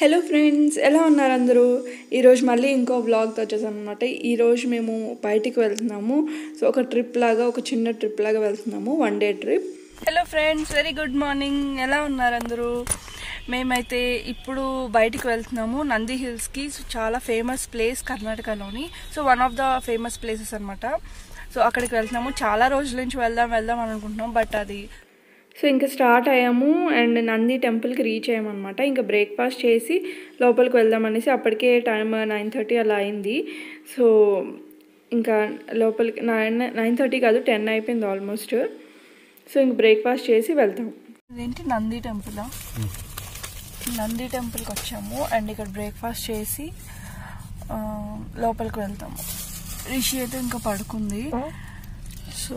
Hello friends ఎలా ఉన్నారు అందరూ ఈరోజు మళ్ళీ ఇంకో వ్లాగ్తో వచ్చేసాను అనమాట ఈరోజు మేము బయటికి వెళ్తున్నాము సో ఒక ట్రిప్ లాగా ఒక చిన్న ట్రిప్ లాగా వెళ్తున్నాము one day trip hello friends very good morning ఎలా ఉన్నారు అందరూ మేమైతే ఇప్పుడు బయటికి వెళ్తున్నాము నంది హిల్స్కి సో చాలా ఫేమస్ ప్లేస్ కర్ణాటకలోని so one of the famous places అనమాట సో అక్కడికి వెళ్తున్నాము చాలా రోజుల నుంచి వెళ్దాం వెళ్దాం అని అనుకుంటున్నాం బట్ అది సో ఇంకా స్టార్ట్ అయ్యాము అండ్ నంది టెంపుల్కి రీచ్ అయ్యామన్నమాట ఇంకా బ్రేక్ఫాస్ట్ చేసి లోపలికి వెళ్దాం అనేసి అప్పటికే టైం నైన్ థర్టీ అలా అయింది సో ఇంకా లోపలికి నైన్ నైన్ థర్టీ కాదు టెన్ అయిపోయింది ఆల్మోస్ట్ సో ఇంక బ్రేక్ఫాస్ట్ చేసి వెళ్తాం ఇదేంటి నంది టెంపులా నంది టెంపుల్కి వచ్చాము అండ్ ఇక్కడ బ్రేక్ఫాస్ట్ చేసి ఆ, లోపలికి వెళ్తాము రిషి అయితే ఇంకా పడుకుంది సో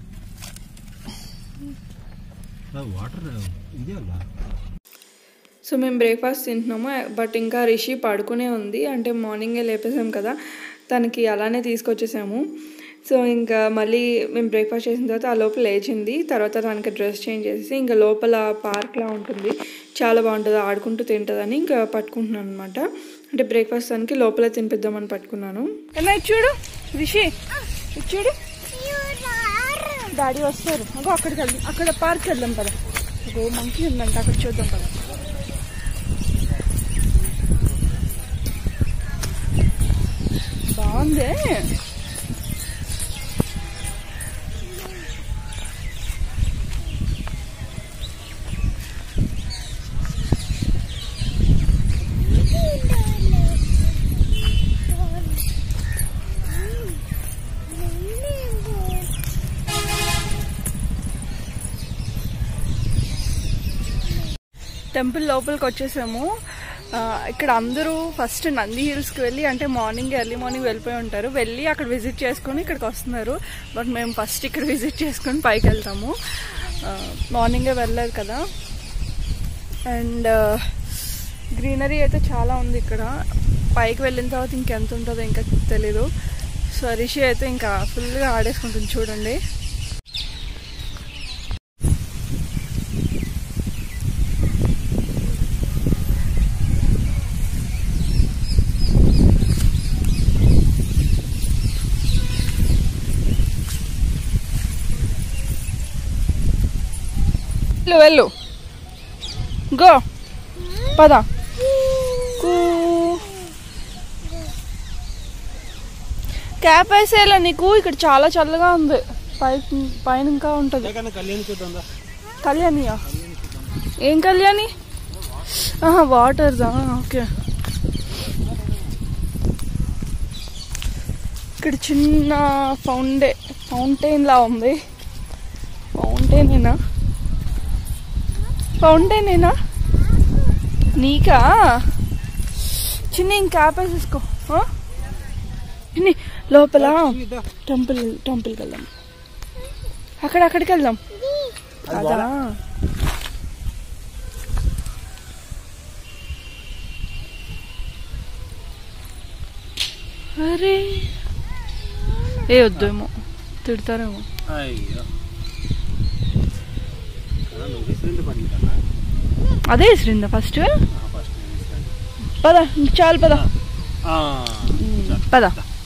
వాటర్ ఇదే అలా సో మేము బ్రేక్ఫాస్ట్ తింటున్నాము బట్ ఇంకా రిషి పడుకునే ఉంది అంటే మార్నింగే లేపేసాం కదా తనకి అలానే తీసుకొచ్చేసాము సో ఇంకా మళ్ళీ మేము బ్రేక్ఫాస్ట్ చేసిన తర్వాత ఆ లోపల లేచింది తర్వాత తనకి డ్రెస్ చేంజ్ చేసి ఇంకా లోపల పార్క్లా ఉంటుంది చాలా బాగుంటుంది ఆడుకుంటూ తింటుందని ఇంకా పట్టుకుంటున్నాను అనమాట అంటే బ్రేక్ఫాస్ట్ తనకి లోపల తినిపిద్దామని పట్టుకున్నాను ఏమన్నా చూడు రిషి ఇటు చూడు డాడీ వస్తారు అగో అక్కడికి వెళ్దాం అక్కడ పార్క్ వెళ్దాం పద అగో మంకీ ఉందంట అక్కడ చూద్దాం పద బాగుంది టెంపుల్ లోపలికి వచ్చేసాము ఆ, ఇక్కడ అందరూ ఫస్ట్ నంది హిల్స్కి వెళ్ళి అంటే మార్నింగ్ ఎర్లీ మార్నింగ్ వెళ్ళిపోయి ఉంటారు వెళ్ళి అక్కడ విజిట్ చేసుకొని ఇక్కడికి వస్తున్నారు బట్ మేము ఫస్ట్ ఇక్కడ విజిట్ చేసుకొని పైకి వెళ్తాము ఆ, మార్నింగే వెళ్ళలేదు కదా అండ్ గ్రీనరీ అయితే చాలా ఉంది ఇక్కడ పైకి వెళ్ళిన తర్వాత ఇంకెంత ఉంటుందో ఇంకా తెలీదు సో రిషి అయితే ఇంకా ఫుల్గా ఆడేసుకుంటుంది చూడండి వెళ్ళు వెళ్ళు గో పద కూ క్యాప్ వేసేలా నీకు ఇక్కడ చాలా చల్లగా ఉంది పై పైన ఇంకా ఉంటుంది కానీ కళ్యాణ్ చూద్దాం కళ్యాణియా ఏం కళ్యాణి ఆహా వాటర్దా ఓకే ఇక్కడ చిన్న ఫౌండే ఫౌంటైన్ లా ఉంది ఫౌంటైనేనా ఫౌంటైనేనా నీకా చిన్న ఇంకా ఆపేసేసుకో ఆ? చిన్ని లోపల టెంపుల్ టెంపుల్కి వెళ్దాం అక్కడ అక్కడికి వెళ్దాం అదా అరే ఏ వద్దేమో తిడతారేమో అయ్యో నువ్వు విసిరింది పని కన్నా అదే ఇసిరిందా ఫస్ట్ ఫస్ట్ పద ఇంక చాలు పద పద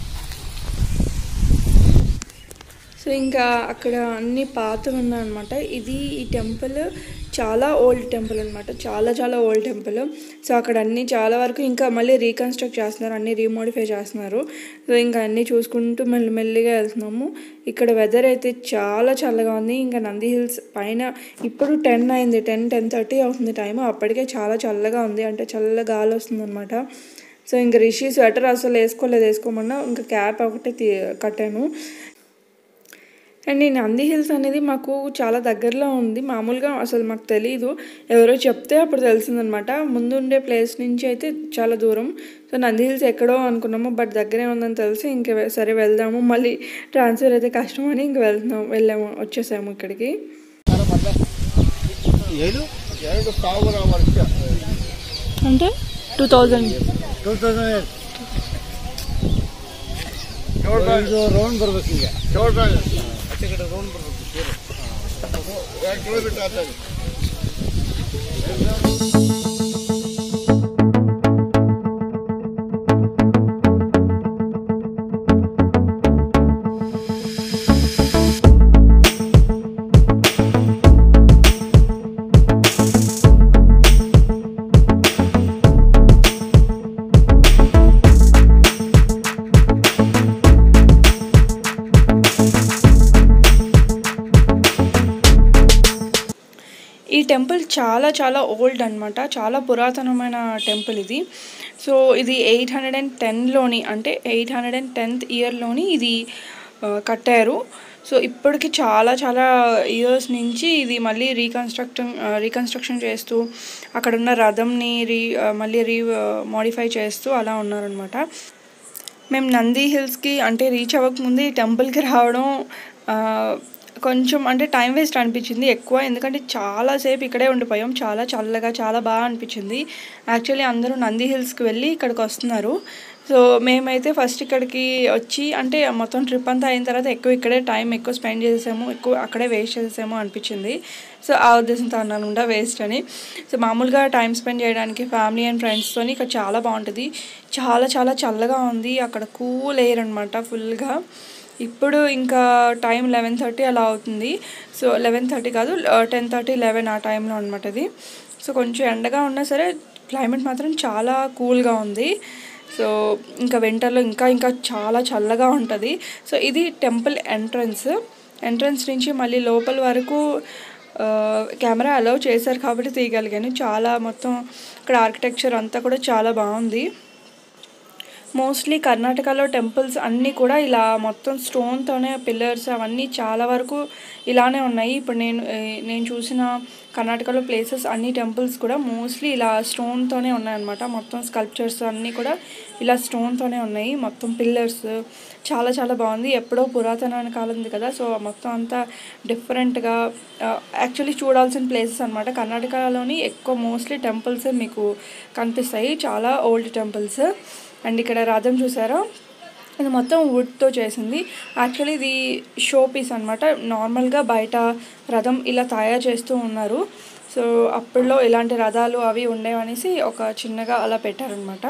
సో ఇంకా అక్కడ అన్ని పాతవి ఉన్నాయన్నమాట ఇది ఈ టెంపుల్ చాలా ఓల్డ్ టెంపుల్ అనమాట చాలా చాలా ఓల్డ్ టెంపుల్ సో అక్కడ అన్ని చాలా వరకు ఇంకా మళ్ళీ రీకన్స్ట్రక్ట్ చేస్తున్నారు అన్ని రీమోడిఫై చేస్తున్నారు సో ఇంకా అన్నీ చూసుకుంటూ మెల్లి మెల్లిగా వెళ్తున్నాము ఇక్కడ వెదర్ అయితే చాలా చల్లగా ఉంది ఇంకా నంది హిల్స్ పైన ఇప్పుడు టెన్ అయింది టెన్ టెన్ థర్టీ అవుతుంది టైం అప్పటికే చాలా చల్లగా ఉంది అంటే చల్ల గాలి వస్తుంది అనమాట సో ఇంకా రిషి స్వెటర్ అసలు వేసుకోలేదు వేసుకోమన్నా ఇంకా క్యాప్ ఒకటే తీ కట్టాను అండ్ ఈ నంది హిల్స్ అనేది మాకు చాలా దగ్గరలో ఉంది మామూలుగా అసలు మాకు తెలియదు ఎవరో చెప్తే అప్పుడు తెలిసిందనమాట ముందు ఉండే ప్లేస్ నుంచి అయితే చాలా దూరం సో నంది హిల్స్ ఎక్కడో అనుకున్నాము బట్ దగ్గరే ఉందని తెలిసి ఇంక వె- సరే వెళ్దాము మళ్ళీ ట్రాన్స్ఫర్ అయితే కష్టం అని ఇంక వెళ్తున్నాం వెళ్ళాము వచ్చేసాము ఇక్కడికి ఏడు ಎರಡು ಸಾವಿರ ವರ್ಷ అంటే టూ థౌజండ్ ಟೂ ತೌಸಂಡ್ ಇದು ರೌಂಡ್ ಬರ್ಬೇಕು ಈಗ ಚೌಡ್ರಾಯ ಆಚೆ ಕಡೆ ರೌಂಡ್ ಬರ್ಬೇಕು ಸೇರು ಎರಡು ಕಿಲೋಮೀಟರ್ ಆಗ್ತದೆ టెంపుల్ చాలా చాలా ఓల్డ్ అనమాట చాలా పురాతనమైన టెంపుల్ ఇది సో ఇది ఎయిట్ హండ్రెడ్ అండ్ టెన్లోని అంటే ఎయిట్ హండ్రెడ్ అండ్ టెన్త్ ఇయర్లోని ఇది ఆ, కట్టారు సో ఇప్పటికి చాలా చాలా ఇయర్స్ నుంచి ఇది మళ్ళీ రీకన్స్ట్రక్షన్ రీకన్స్ట్రక్షన్ చేస్తూ అక్కడ ఉన్న రథంని రీ ఆ, మళ్ళీ రీ మోడిఫై చేస్తూ అలా ఉన్నారనమాట మేము నంది హిల్స్కి అంటే రీచ్ అవ్వకముందు ఈ టెంపుల్కి రావడం ఆ, కొంచెం అంటే టైం వేస్ట్ అనిపించింది ఎక్కువ ఎందుకంటే చాలాసేపు ఇక్కడే ఉండిపోయాం చాలా చల్లగా చాలా బాగా అనిపించింది యాక్చువల్లీ అందరూ నంది హిల్స్కి వెళ్ళి ఇక్కడికి వస్తున్నారు సో మేమైతే ఫస్ట్ ఇక్కడికి వచ్చి అంటే మొత్తం ట్రిప్ అంతా అయిన తర్వాత ఎక్కువ ఇక్కడే టైం ఎక్కువ స్పెండ్ చేసాము ఎక్కువ అక్కడే వేస్ట్ చేసాము అనిపించింది సో ఆ ఉద్దేశంతో అన్నాను కూడా వేస్ట్ అని సో మామూలుగా టైం స్పెండ్ చేయడానికి ఫ్యామిలీ అండ్ ఫ్రెండ్స్తో ఇక్కడ చాలా బాగుంటుంది చాలా చాలా చల్లగా ఉంది అక్కడ కూల్ ఎయిర్ అనమాట ఫుల్గా ఇప్పుడు ఇంకా టైం లెవెన్ థర్టీ అలా అవుతుంది సో లెవెన్ థర్టీ కాదు టెన్ థర్టీ లెవెన్ ఆ టైంలో అనమాట ఇది సో కొంచెం ఎండగా ఉన్నా సరే క్లైమేట్ మాత్రం చాలా కూల్గా ఉంది సో ఇంకా వింటర్లో ఇంకా ఇంకా చాలా చల్లగా ఉంటుంది సో ఇది టెంపుల్ ఎంట్రన్స్ ఎంట్రన్స్ నుంచి మళ్ళీ లోపల వరకు ఆ, కెమెరా అలౌ చేశారు కాబట్టి తీయగలిగాను చాలా మొత్తం ఇక్కడ ఆర్కిటెక్చర్ అంతా కూడా చాలా బాగుంది మోస్ట్లీ కర్ణాటకలో టెంపుల్స్ అన్నీ కూడా ఇలా మొత్తం స్టోన్తోనే పిల్లర్స్ అవన్నీ చాలా వరకు ఇలానే ఉన్నాయి ఇప్పుడు నేను ఏ, నేను చూసిన కర్ణాటకలో ప్లేసెస్ అన్ని టెంపుల్స్ కూడా మోస్ట్లీ ఇలా స్టోన్తోనే ఉన్నాయన్నమాట మొత్తం స్కల్ప్చర్స్ అన్నీ కూడా ఇలా స్టోన్తోనే ఉన్నాయి మొత్తం పిల్లర్స్ చాలా చాలా బాగుంది ఎప్పుడో పురాతన కాలంది కదా సో మొత్తం అంతా డిఫరెంట్గా యాక్చువల్లీ చూడాల్సిన ప్లేసెస్ అనమాట కర్ణాటకలోని ఎక్కువ మోస్ట్లీ టెంపుల్స్ మీకు కనిపిస్తాయి చాలా ఓల్డ్ టెంపుల్స్ అండ్ ఇక్కడ రథం చూసారా ఇది మొత్తం వుడ్తో చేసింది యాక్చువల్లీ ఇది షో పీస్ అనమాట నార్మల్గా బయట రథం ఇలా తయారు చేస్తూ ఉన్నారు సో అప్పుడులో ఇలాంటి రథాలు అవి ఉండేవనేసి ఒక చిన్నగా అలా పెట్టారనమాట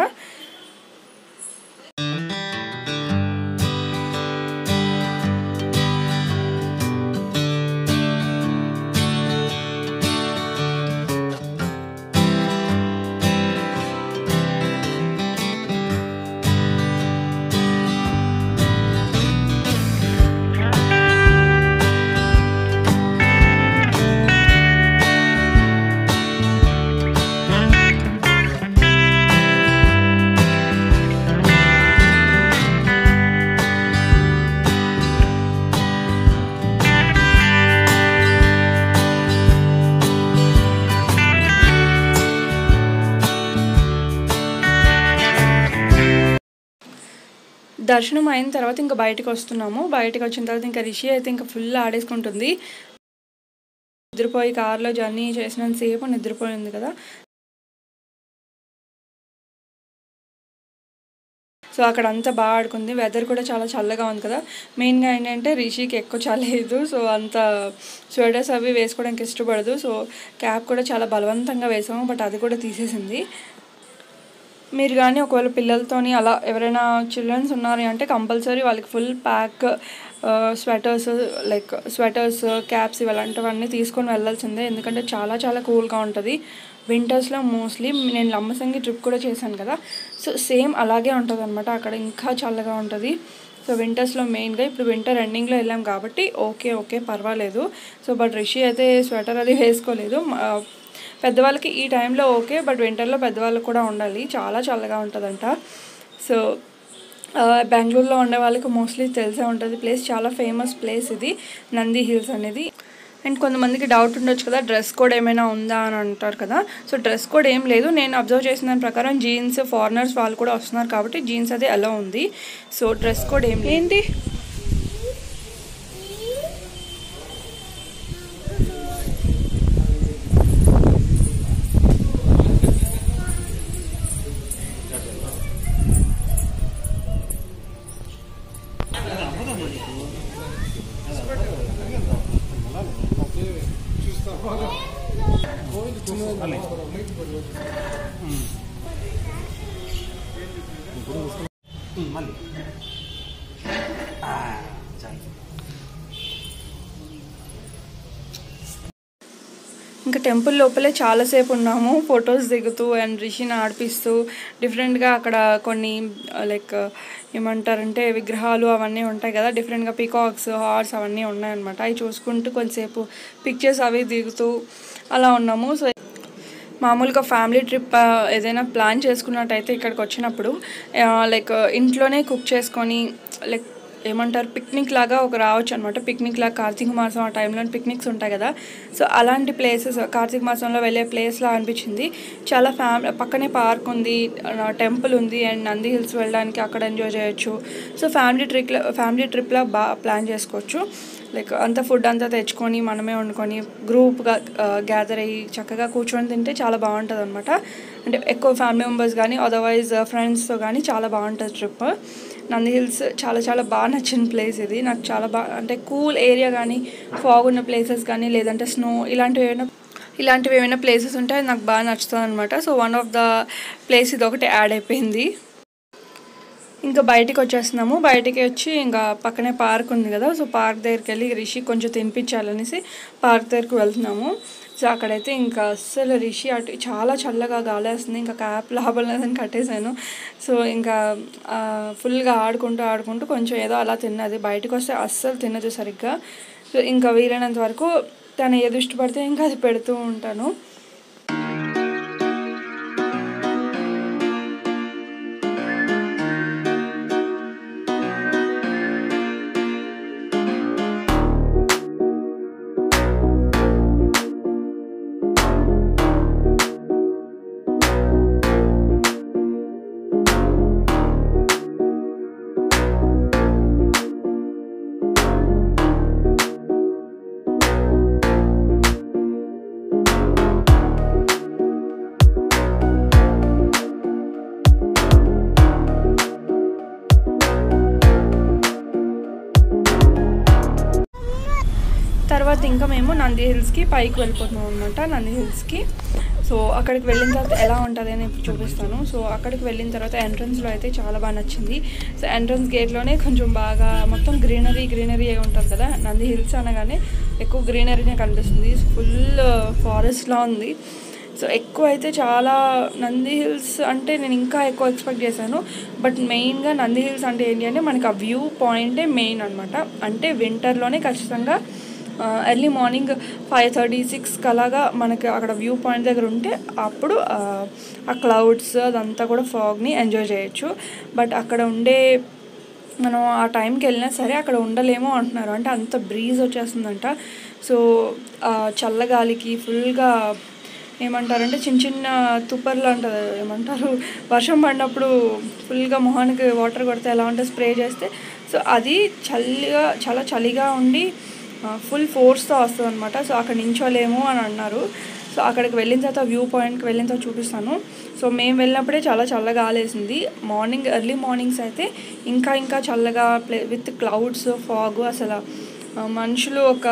దర్శనం అయిన తర్వాత ఇంకా బయటకు వస్తున్నాము బయటకు వచ్చిన తర్వాత ఇంకా రిషి అయితే ఇంకా ఫుల్ ఆడేసుకుంటుంది నిద్రపోయి కార్లో జర్నీ చేసినంతసేపు నిద్రపోయింది కదా సో అక్కడ అంతా బాగా ఆడుకుంది వెదర్ కూడా చాలా చల్లగా ఉంది కదా మెయిన్గా ఏంటంటే రిషికి ఎక్కువ చలేదు సో అంత స్వెటర్స్ అవి వేసుకోవడానికి ఇష్టపడదు సో క్యాప్ కూడా చాలా బలవంతంగా వేసాము బట్ అది కూడా తీసేసింది మీరు కానీ ఒకవేళ పిల్లలతోని అలా ఎవరైనా చిల్డ్రన్స్ ఉన్నారు అంటే కంపల్సరీ వాళ్ళకి full pack sweaters like sweaters caps ఇలాంటివన్నీ తీసుకొని వెళ్ళాల్సిందే ఎందుకంటే చాలా చాలా కూల్గా ఉంటుంది వింటర్స్లో మోస్ట్లీ నేను లంబసంగి ట్రిప్ కూడా చేశాను కదా సో సేమ్ అలాగే ఉంటుంది అనమాట అక్కడ ఇంకా చల్లగా ఉంటుంది సో వింటర్స్లో మెయిన్గా ఇప్పుడు వింటర్ ఎండింగ్లో వెళ్ళాం కాబట్టి ఓకే ఓకే పర్వాలేదు సో బట్ రిషి అయితే స్వెటర్ అది వేసుకోలేదు మ- పెద్దవాళ్ళకి ఈ టైంలో ఓకే బట్ వింటర్లో పెద్దవాళ్ళకి కూడా ఉండాలి చాలా చల్లగా ఉంటుందంట సో ఆ, బెంగళూరులో ఉండే వాళ్ళకి మోస్ట్లీ తెలిసే ఉంటుంది ప్లేస్ చాలా ఫేమస్ ప్లేస్ ఇది నంది హిల్స్ అనేది అండ్ కొంతమందికి డౌట్ ఉండొచ్చు కదా డ్రెస్ కోడ్ ఏమైనా ఉందా అని అంటారు కదా సో డ్రెస్ కోడ్ ఏం లేదు నేను అబ్జర్వ్ చేసిన దాని ప్రకారం జీన్స్ ఫారినర్స్ వాళ్ళు కూడా వస్తున్నారు కాబట్టి జీన్స్ అది అలా ఉంది సో డ్రెస్ కోడ్ ఏం ఏంటి ఇంకా టెంపుల్ లోపలే చాలాసేపు ఉన్నాము ఫొటోస్ దిగుతూ అండ్ రిషిని ఆడిపిస్తూ డిఫరెంట్గా అక్కడ కొన్ని లైక్ ఏమంటారంటే విగ్రహాలు అవన్నీ ఉంటాయి కదా డిఫరెంట్గా పీకాక్స్ హార్స్ అవన్నీ ఉన్నాయన్నమాట అవి చూసుకుంటూ కొంతసేపు పిక్చర్స్ అవి దిగుతూ అలా ఉన్నాము సో మామూలుగా ఫ్యామిలీ ట్రిప్ ఆ, ఏదైనా ప్లాన్ చేసుకున్నట్టయితే ఇక్కడికి వచ్చినప్పుడు లైక్ ఇంట్లోనే కుక్ చేసుకొని లైక్ ఏమంటారు పిక్నిక్ లాగా ఒక రావచ్చు అనమాట పిక్నిక్ లాగా కార్తీక మాసం ఆ టైంలో పిక్నిక్స్ ఉంటాయి కదా సో అలాంటి ప్లేసెస్ కార్తీక మాసంలో వెళ్ళే ప్లేస్లా అనిపించింది చాలా ఫ్యామ్ పక్కనే పార్క్ ఉంది టెంపుల్ ఉంది అండ్ నంది హిల్స్ వెళ్ళడానికి అక్కడ ఎంజాయ్ చేయొచ్చు సో ఫ్యామిలీ ట్రిప్ ఫ్యామిలీ ట్రిప్లా బాగా ప్లాన్ చేసుకోవచ్చు లైక్ అంత ఫుడ్ అంతా తెచ్చుకొని మనమే వండుకొని గ్రూప్గా గ్యాదర్ అయ్యి చక్కగా కూర్చొని తింటే చాలా బాగుంటుంది అనమాట అంటే ఎక్కువ ఫ్యామిలీ మెంబర్స్ కానీ అదర్వైజ్ ఫ్రెండ్స్తో కానీ చాలా బాగుంటుంది ట్రిప్ నంది హిల్స్ చాలా చాలా బాగా నచ్చిన ప్లేస్ ఇది నాకు చాలా బాగా అంటే కూల్ ఏరియా కానీ ఫాగ్ ఉన్న ప్లేసెస్ కానీ లేదంటే స్నో ఇలాంటివి ఏమైనా ఇలాంటివి ఏమైనా ప్లేసెస్ ఉంటే అది నాకు బాగా నచ్చుతుంది అనమాట so one of the place ఇది ఒకటి యాడ్ అయిపోయింది ఇంకా బయటికి వచ్చేస్తున్నాము బయటికి వచ్చి ఇంకా పక్కనే పార్క్ ఉంది కదా సో పార్క్ దగ్గరికి వెళ్ళి రిషి కొంచెం తినిపించాలనేసి పార్క్ దగ్గరికి వెళ్తున్నాము సో అక్కడైతే ఇంకా అస్సలు రిషి అటు చాలా చల్లగా గాలేస్తుంది ఇంకా క్యాప్ లాభం లేదని కట్టేశాను సో ఇంకా ఆ, ఫుల్గా ఆడుకుంటూ ఆడుకుంటూ కొంచెం ఏదో అలా తిన్నది బయటకు వస్తే అస్సలు తినదు సరిగ్గా సో ఇంకా వీలైనంత వరకు తను ఏది ఇష్టపడితే ఇంకా అది పెడుతూ ఉంటాను తర్వాత ఇంకా మేము నంది హిల్స్కి పైకి వెళ్ళిపోతున్నాం అనమాట నంది హిల్స్కి సో అక్కడికి వెళ్ళిన తర్వాత ఎలా ఉంటుంది అని ఇప్పుడు చూపిస్తాను సో అక్కడికి వెళ్ళిన తర్వాత ఎంట్రన్స్లో అయితే చాలా బాగా నచ్చింది సో ఎంట్రన్స్ గేట్లోనే కొంచెం బాగా మొత్తం గ్రీనరీ గ్రీనరీ ఉంటుంది కదా నంది హిల్స్ అనగానే ఎక్కువ గ్రీనరీనే కనిపిస్తుంది ఫుల్ ఫారెస్ట్లా ఉంది సో ఎక్కువ అయితే చాలా నంది హిల్స్ అంటే నేను ఇంకా ఎక్కువ ఎక్స్పెక్ట్ చేశాను బట్ మెయిన్గా నంది హిల్స్ అంటే ఏంటి అంటే మనకి ఆ వ్యూ పాయింటే మెయిన్ అనమాట అంటే వింటర్లోనే ఖచ్చితంగా ఎర్లీ మార్నింగ్ ఫైవ్ థర్టీ సిక్స్కి అలాగా మనకి అక్కడ వ్యూ పాయింట్ దగ్గర ఉంటే అప్పుడు ఆ, ఆ క్లౌడ్స్ అదంతా కూడా ఫాగ్ని ఎంజాయ్ చేయొచ్చు బట్ అక్కడ ఉండే మనం ఆ టైంకి వెళ్ళినా సరే అక్కడ ఉండలేమో అంటున్నారు అంటే అంత బ్రీజ్ వచ్చేస్తుందంట సో ఆ చల్లగాలికి ఫుల్గా ఏమంటారంటే చిన్న చిన్న తుప్పర్లు అంటారు ఏమంటారు వర్షం పడినప్పుడు ఫుల్గా మొహానికి వాటర్ కొడితే ఎలా ఉంటుంది స్ప్రే చేస్తే సో అది చలిగా చాలా చలిగా ఉండి ఫుల్ ఫోర్స్తో వస్తుంది అనమాట సో అక్కడ నించోలేము అని అన్నారు సో అక్కడికి వెళ్ళిన తర్వాత వ్యూ పాయింట్కి వెళ్ళిన తర్వాత చూపిస్తాను సో మేము వెళ్ళినప్పుడే చాలా చల్లగా ఆలేసింది మార్నింగ్ ఎర్లీ మార్నింగ్స్ అయితే ఇంకా ఇంకా చల్లగా ప్లే విత్ క్లౌడ్స్ ఫాగ్ అసలు ఆ, మనుషులు ఒక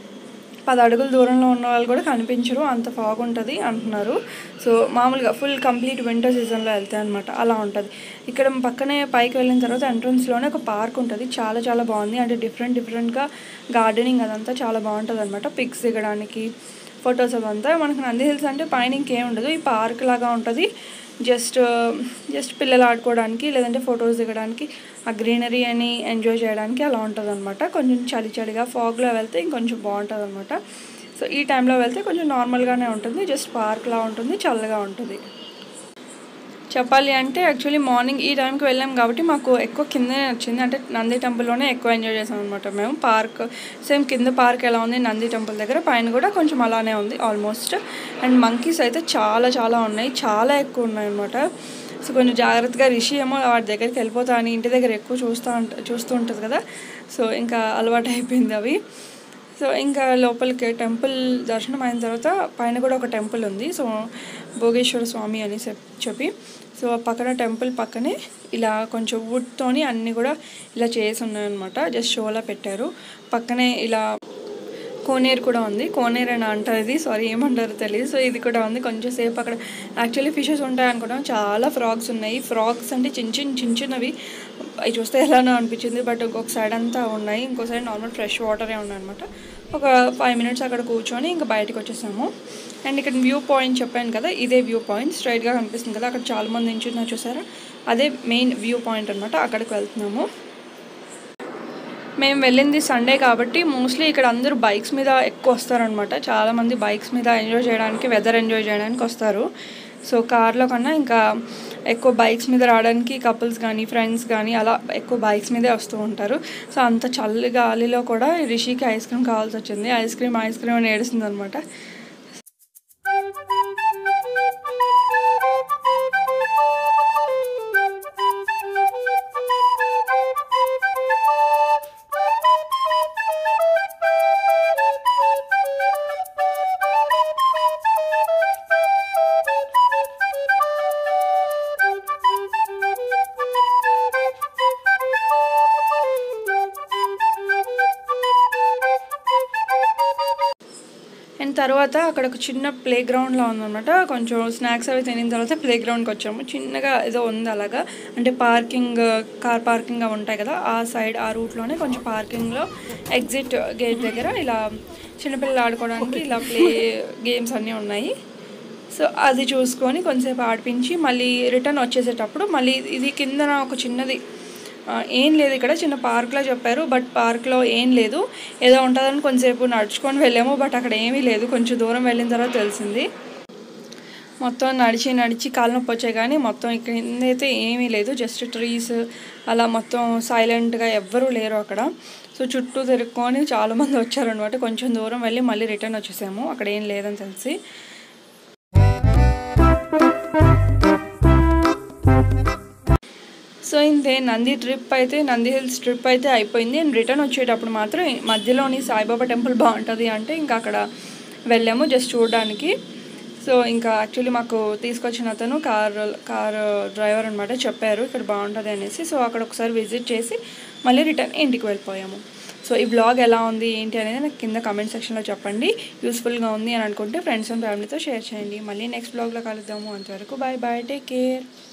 పది అడుగుల దూరంలో ఉన్న వాళ్ళు కూడా కనిపించరు అంత ఫాగ్ ఉంటుంది అంటున్నారు సో మామూలుగా ఫుల్ కంప్లీట్ వింటర్ సీజన్లో వెళ్తాయి అనమాట అలా ఉంటుంది ఇక్కడ పక్కనే పైకి వెళ్ళిన తర్వాత ఎంట్రన్స్లోనే ఒక పార్క్ ఉంటుంది చాలా చాలా బాగుంది అంటే డిఫరెంట్ డిఫరెంట్గా గార్డెనింగ్ అదంతా చాలా బాగుంటుంది అనమాట పిక్స్ దిగడానికి ఫొటోస్ అవంతా మనకు నంది హిల్స్ అంటే పైన ఇంకేం ఉండదు ఈ పార్క్ లాగా ఉంటుంది జస్ట్ జస్ట్ పిల్లలు ఆడుకోవడానికి లేదంటే ఫొటోస్ దిగడానికి ఆ గ్రీనరీ అని ఎంజాయ్ చేయడానికి అలా ఉంటుంది అనమాట కొంచెం చలి చలిగా ఫాగ్లో వెళ్తే ఇంకొంచెం బాగుంటుంది అనమాట సో ఈ టైంలో వెళ్తే కొంచెం నార్మల్గానే ఉంటుంది జస్ట్ పార్క్లా ఉంటుంది చల్లగా ఉంటుంది చెప్పాలి అంటే యాక్చువల్లీ మార్నింగ్ ఈ టైంకి వెళ్ళాం కాబట్టి మాకు ఎక్కువ కిందనే వచ్చింది అంటే నంది టెంపుల్లోనే ఎక్కువ ఎంజాయ్ చేసాం అనమాట మేము పార్క్ సేమ్ కింద పార్క్ ఎలా ఉంది నంది టెంపుల్ దగ్గర పైన కూడా కొంచెం అలానే ఉంది ఆల్మోస్ట్ అండ్ మంకీస్ అయితే చాలా చాలా ఉన్నాయి చాలా ఎక్కువ ఉన్నాయి అనమాట సో కొంచెం జాగ్రత్తగా రిషి ఏమో వాటి దగ్గరికి వెళ్ళిపోతా అని ఇంటి దగ్గర ఎక్కువ చూస్తూ ఉంట చూస్తూ ఉంటుంది కదా సో ఇంకా అలవాటు అయిపోయింది అవి సో ఇంకా లోపలికి టెంపుల్ దర్శనం అయిన తర్వాత పైన కూడా ఒక టెంపుల్ ఉంది సో భోగేశ్వర స్వామి అని చెప్- చెప్పి సో ఆ పక్కన టెంపుల్ పక్కనే ఇలా కొంచెం వుడ్తోని అన్నీ కూడా ఇలా చేసి ఉన్నాయన్నమాట జస్ట్ షోలా పెట్టారు పక్కనే ఇలా కోనేరు కూడా ఉంది కోనేరు అని అంటారు ఇది సారీ ఏమంటారో తెలియదు సో ఇది కూడా ఉంది కొంచెం సేపు అక్కడ యాక్చువల్లీ ఫిషెస్ ఉంటాయి అనుకున్నాం చాలా ఫ్రాగ్స్ ఉన్నాయి ఫ్రాగ్స్ అంటే చిన్న చిన్న చిన్న చిన్నవి అవి చూస్తే ఎలానో అనిపించింది బట్ ఇంకొక సైడ్ అంతా ఉన్నాయి ఇంకో సైడ్ నార్మల్ ఫ్రెష్ వాటరే ఉన్నాయి అనమాట ఒక ఫైవ్ మినిట్స్ అక్కడ కూర్చొని ఇంకా బయటకు వచ్చేసాము అండ్ ఇక్కడ వ్యూ పాయింట్ చెప్పాను కదా ఇదే వ్యూ పాయింట్ స్ట్రైట్గా కనిపిస్తుంది కదా అక్కడ చాలా మంది నించున్నారు చూసారా అదే మెయిన్ వ్యూ పాయింట్ అనమాట అక్కడికి వెళ్తున్నాము మేము వెళ్ళింది సండే కాబట్టి మోస్ట్లీ ఇక్కడ అందరూ బైక్స్ మీద ఎక్కువ వస్తారనమాట చాలామంది బైక్స్ మీద ఎంజాయ్ చేయడానికి వెదర్ ఎంజాయ్ చేయడానికి వస్తారు సో కార్లో కన్నా ఇంకా ఎక్కువ బైక్స్ మీద రావడానికి కపుల్స్ కానీ ఫ్రెండ్స్ కానీ అలా ఎక్కువ బైక్స్ మీదే వస్తూ ఉంటారు సో అంత చల్లి గాలిలో కూడా రిషికి ఐస్ క్రీమ్ కావాల్సి వచ్చింది ఐస్ క్రీమ్ ఐస్ క్రీమ్ అని ఏడుస్తుంది అనమాట అండ్ తర్వాత అక్కడ ఒక చిన్న ప్లే గ్రౌండ్లో ఉందన్నమాట కొంచెం స్నాక్స్ అవి తినిన తర్వాత ప్లే గ్రౌండ్కి వచ్చాము చిన్నగా ఏదో ఉంది అలాగా అంటే పార్కింగ్ కార్ పార్కింగ్ అవి ఉంటాయి కదా ఆ సైడ్ ఆ రూట్లోనే కొంచెం పార్కింగ్లో ఎగ్జిట్ గేట్ దగ్గర ఇలా చిన్నపిల్లలు ఆడుకోవడానికి ఇలా ప్లే గేమ్స్ అన్నీ ఉన్నాయి సో అది చూసుకొని కొంతసేపు ఆడిపించి మళ్ళీ రిటర్న్ వచ్చేసేటప్పుడు మళ్ళీ ఇది కిందన ఒక చిన్నది ఆ, ఏం లేదు ఇక్కడ చిన్న పార్క్లో చెప్పారు బట్ పార్క్లో ఏం లేదు ఏదో ఉంటుందని కొంతసేపు నడుచుకొని వెళ్ళాము బట్ అక్కడ ఏమీ లేదు కొంచెం దూరం వెళ్ళిన తర్వాత తెలిసింది మొత్తం నడిచి నడిచి కాళ్ళ నొప్పి వచ్చాయి కానీ మొత్తం ఇక్కడ అయితే ఏమీ లేదు జస్ట్ ట్రీస్ అలా మొత్తం సైలెంట్గా ఎవ్వరూ లేరు అక్కడ సో చుట్టూ తిరుక్కొని చాలామంది వచ్చారనమాట కొంచెం దూరం వెళ్ళి మళ్ళీ రిటర్న్ వచ్చేసాము అక్కడ ఏం లేదని తెలిసి సో ఇంతే నంది ట్రిప్ అయితే నంది హిల్స్ ట్రిప్ అయితే అయిపోయింది అండ్ రిటర్న్ వచ్చేటప్పుడు మాత్రం మధ్యలోని సాయిబాబా టెంపుల్ బాగుంటుంది అంటే ఇంకా అక్కడ వెళ్ళాము జస్ట్ చూడడానికి సో ఇంకా యాక్చువల్లీ మాకు తీసుకొచ్చిన అతను కార్ కార్ డ్రైవర్ అనమాట చెప్పారు ఇక్కడ బాగుంటుంది అనేసి సో అక్కడ ఒకసారి విజిట్ చేసి మళ్ళీ రిటర్న్ ఇంటికి వెళ్ళిపోయాము సో ఈ బ్లాగ్ ఎలా ఉంది ఏంటి అనేది నాకు కింద కమెంట్ సెక్షన్లో చెప్పండి యూస్ఫుల్గా ఉంది అని అనుకుంటే ఫ్రెండ్స్ అండ్ ఫ్యామిలీతో షేర్ చేయండి మళ్ళీ నెక్స్ట్ బ్లాగ్లో కలుద్దాము అంతవరకు బాయ్ బాయ్ టేక్ కేర్